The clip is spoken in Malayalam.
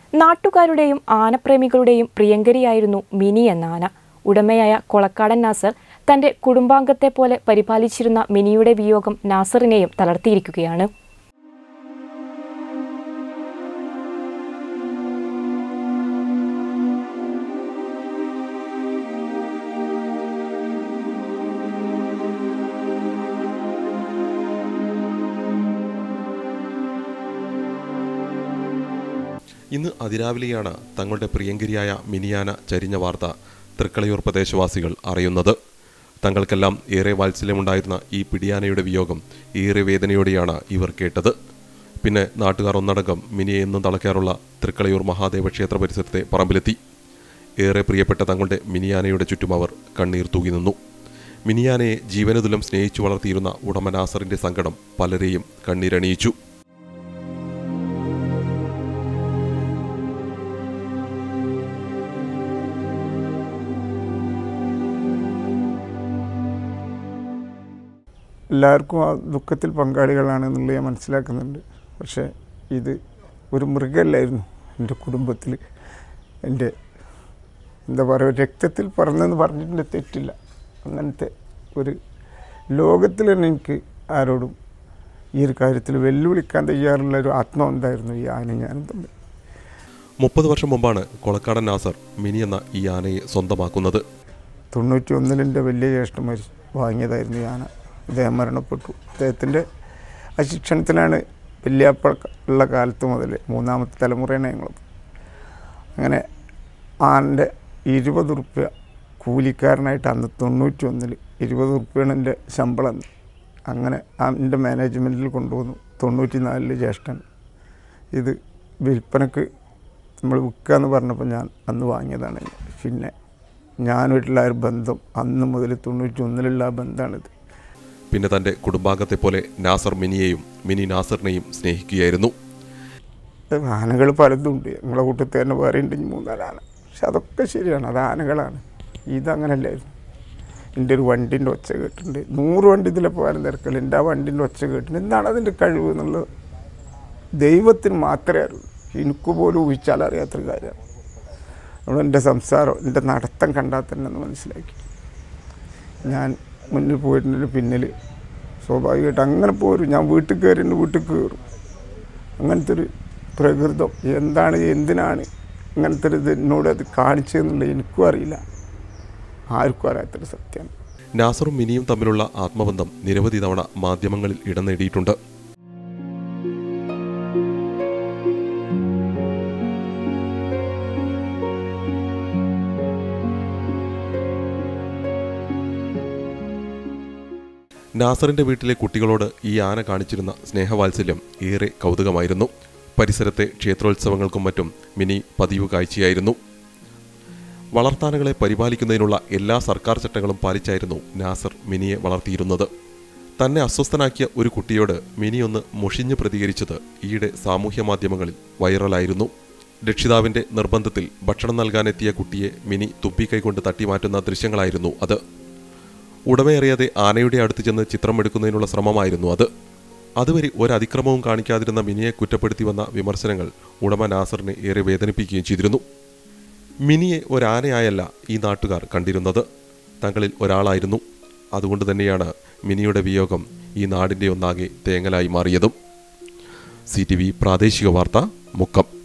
നാട്ടുകാരുടെയും ആനപ്രേമികളുടെയും പ്രിയങ്കരിയായിരുന്നു മിനി എന്ന ആന ഉടമയായ കൊളക്കാടൻ നാസർ തന്റെ കുടുംബാംഗത്തെ പോലെ പരിപാലിച്ചിരുന്ന മിനിയുടെ വിയോഗം നാസറിനെയും തളർത്തിയിരിക്കുകയാണ് ഇന്ന് അതിരാവിലെയാണ് തങ്ങളുടെ പ്രിയങ്കരിയായ മിനിയാന ചരിഞ്ഞ വാർത്ത തൃക്കളയൂർ പ്രദേശവാസികൾ അറിയുന്നത് തങ്ങൾക്കെല്ലാം ഏറെ വാത്സല്യമുണ്ടായിരുന്ന ഈ പിടിയാനയുടെ വിയോഗം ഏറെ വേദനയോടെയാണ് ഇവർ കേട്ടത് പിന്നെ നാട്ടുകാർ ഒന്നടങ്കം മിനിയെ എന്നും തളയ്ക്കാറുള്ള തൃക്കളയൂർ മഹാദേവ ക്ഷേത്ര പരിസരത്തെ പറമ്പിലെത്തി ഏറെ പ്രിയപ്പെട്ട തങ്ങളുടെ മിനിയാനയുടെ ചുറ്റും അവർ കണ്ണീർ തൂകി നിന്നു മിനിയാനയെ ജീവനതുലം സ്നേഹിച്ചു വളർത്തിയിരുന്ന ഉടമ നാസറിന്റെ സങ്കടം പലരെയും കണ്ണീരണിയിച്ചു എല്ലാവർക്കും ആ ദുഃഖത്തിൽ പങ്കാളികളാണെന്നുള്ളത് ഞാൻ മനസ്സിലാക്കുന്നുണ്ട് പക്ഷേ ഇത് ഒരു മൃഗമല്ലായിരുന്നു എൻ്റെ കുടുംബത്തിൽ എൻ്റെ എന്താ പറയുക രക്തത്തിൽ പറഞ്ഞെന്ന് പറഞ്ഞിട്ടുണ്ട് തെറ്റില്ല അങ്ങനത്തെ ഒരു ലോകത്തിൽ തന്നെ എനിക്ക് ആരോടും ഈ ഒരു കാര്യത്തിൽ വെല്ലുവിളിക്കാൻ തയ്യാറുള്ള ഒരു ആത്മാവ് ഉണ്ടായിരുന്നു ഈ ആന ഞാനും തമ്മിൽ മുപ്പത് വർഷം മുമ്പാണ് കൊളക്കാടൻ നാസർ മിനി എന്ന ഈ ആനയെ സ്വന്തമാക്കുന്നത് തൊണ്ണൂറ്റി ഒന്നിൽ എൻ്റെ വലിയ ജ്യേഷ്ഠൻ മരിച്ചു വാങ്ങിയതായിരുന്നു ഈ ആന അദ്ദേഹം മരണപ്പെട്ടു അദ്ദേഹത്തിൻ്റെ ആ ശിക്ഷണത്തിലാണ് വല്യാപ്പ ഉള്ള കാലത്ത് മുതൽ മൂന്നാമത്തെ തലമുറയാണ് ഞങ്ങൾ അങ്ങനെ ആൻ്റെ ഇരുപത് ഉറുപ്പ്യ കൂലിക്കാരനായിട്ട് അന്ന് തൊണ്ണൂറ്റി ഒന്നിൽ ഇരുപത് ഉറുപ്പ്യാണ് എൻ്റെ ശമ്പളം അന്ന്. അങ്ങനെ ആ എൻ്റെ മാനേജ്മെൻറ്റിൽ കൊണ്ടുവന്നു തൊണ്ണൂറ്റി നാലിൽ ജ്യേഷ്ഠൻ ഇത് വിൽപ്പനക്ക് നമ്മൾ വിൽക്കുക എന്ന് പറഞ്ഞപ്പോൾ ഞാൻ അന്ന് വാങ്ങിയതാണ് പിന്നെ ഞാനുമായിട്ടുള്ള ആ ഒരു ബന്ധം അന്ന് മുതൽ തൊണ്ണൂറ്റി ഒന്നിലുള്ള ആ ബന്ധമാണിത് പിന്നെ തന്റെ കുടുംബാംഗത്തെ പോലെ നാസർ മിനിയെയും മിനി നാസറിനെയും സ്നേഹിക്കുകയായിരുന്നു ആനകൾ പലതും ഉണ്ട് ഞങ്ങളെ കൂട്ടത്തിൽ തന്നെ വേറെ ഉണ്ട് ഇനി മൂന്നാല് ആന പക്ഷെ അതൊക്കെ ശരിയാണ് അത് ആനകളാണ് ഇതങ്ങനല്ലായിരുന്നു എൻ്റെ ഒരു വണ്ടിൻ്റെ ഒച്ച കേട്ടിട്ടുണ്ട് നൂറ് വണ്ടി ഇതിലെ പോകാനും തിരക്കില്ല എൻ്റെ ആ വണ്ടിൻ്റെ ഒച്ച കേട്ടിട്ടുണ്ട് എന്താണ് അതിൻ്റെ കഴിവ് എന്നുള്ളത് ദൈവത്തിന് മാത്രമേ അറിയൂ എനിക്ക് പോലും ഊഹിച്ചാൽ അറിയാത്തൊരു കാര്യമാണ് നമ്മൾ എൻ്റെ സംസാരം എൻ്റെ നടത്തം കണ്ടാൽ തന്നെ ഒന്ന് മനസ്സിലാക്കി ഞാൻ മുന്നിൽ പോയിട്ടുണ്ടെങ്കിൽ പിന്നിൽ സ്വാഭാവികമായിട്ട് അങ്ങനെ പോരും ഞാൻ വീട്ടിൽ കയറിയിട്ട് വീട്ടിൽ കയറും അങ്ങനത്തെ ഒരു പ്രകൃതം എന്താണ് എന്തിനാണ് അങ്ങനത്തെ ഒരു ഇത് എന്നോട് അത് കാണിച്ചതെന്നുള്ളത് എനിക്കും അറിയില്ല ആർക്കും അറിയാത്തൊരു സത്യമാണ് നാസറും മിനിയും തമ്മിലുള്ള ആത്മബന്ധം നിരവധി തവണ മാധ്യമങ്ങളിൽ ഇടം നേടിയിട്ടുണ്ട് നാസറിന്റെ വീട്ടിലെ കുട്ടികളോട് ഈ ആന കാണിച്ചിരുന്ന സ്നേഹവാത്സല്യം ഏറെ കൗതുകമായിരുന്നു പരിസരത്തെ ക്ഷേത്രോത്സവങ്ങൾക്കും മറ്റും മിനി പതിവ് കാഴ്ചയായിരുന്നു വളർത്താനകളെ പരിപാലിക്കുന്നതിനുള്ള എല്ലാ സർക്കാർ ചട്ടങ്ങളും പാലിച്ചായിരുന്നു നാസർ മിനിയെ വളർത്തിയിരുന്നത് തന്നെ അസ്വസ്ഥനാക്കിയ ഒരു കുട്ടിയോട് മിനി ഒന്ന് മുഷിഞ്ഞ് പ്രതികരിച്ചത് ഈയിടെ സാമൂഹ്യ മാധ്യമങ്ങളിൽ വൈറലായിരുന്നു രക്ഷിതാവിന്റെ നിർബന്ധത്തിൽ ഭക്ഷണം നൽകാനെത്തിയ കുട്ടിയെ മിനി തുപ്പിക്കൈകൊണ്ട് തട്ടിമാറ്റുന്ന ദൃശ്യങ്ങളായിരുന്നു അത് ഉടമയറിയാതെ ആനയുടെ അടുത്ത് ചെന്ന് ചിത്രമെടുക്കുന്നതിനുള്ള ശ്രമമായിരുന്നു അത് അതുവരെ ഒരു അതിക്രമവും കാണിക്കാതിരുന്ന മിനിയെ കുറ്റപ്പെടുത്തി വന്ന വിമർശനങ്ങൾ ഉടമ നാസറിനെ ഏറെ വേദനിപ്പിക്കുകയും ചെയ്തിരുന്നു മിനിയെ ഒരാനയായല്ല ഈ നാട്ടുകാർ കണ്ടിരുന്നത് തങ്ങളിൽ ഒരാളായിരുന്നു അതുകൊണ്ട് തന്നെയാണ് മിനിയുടെ വിയോഗം ഈ നാടിൻ്റെ ഒന്നാകെ തേങ്ങലായി മാറിയതും സി ടി വി പ്രാദേശിക വാർത്ത മുക്കം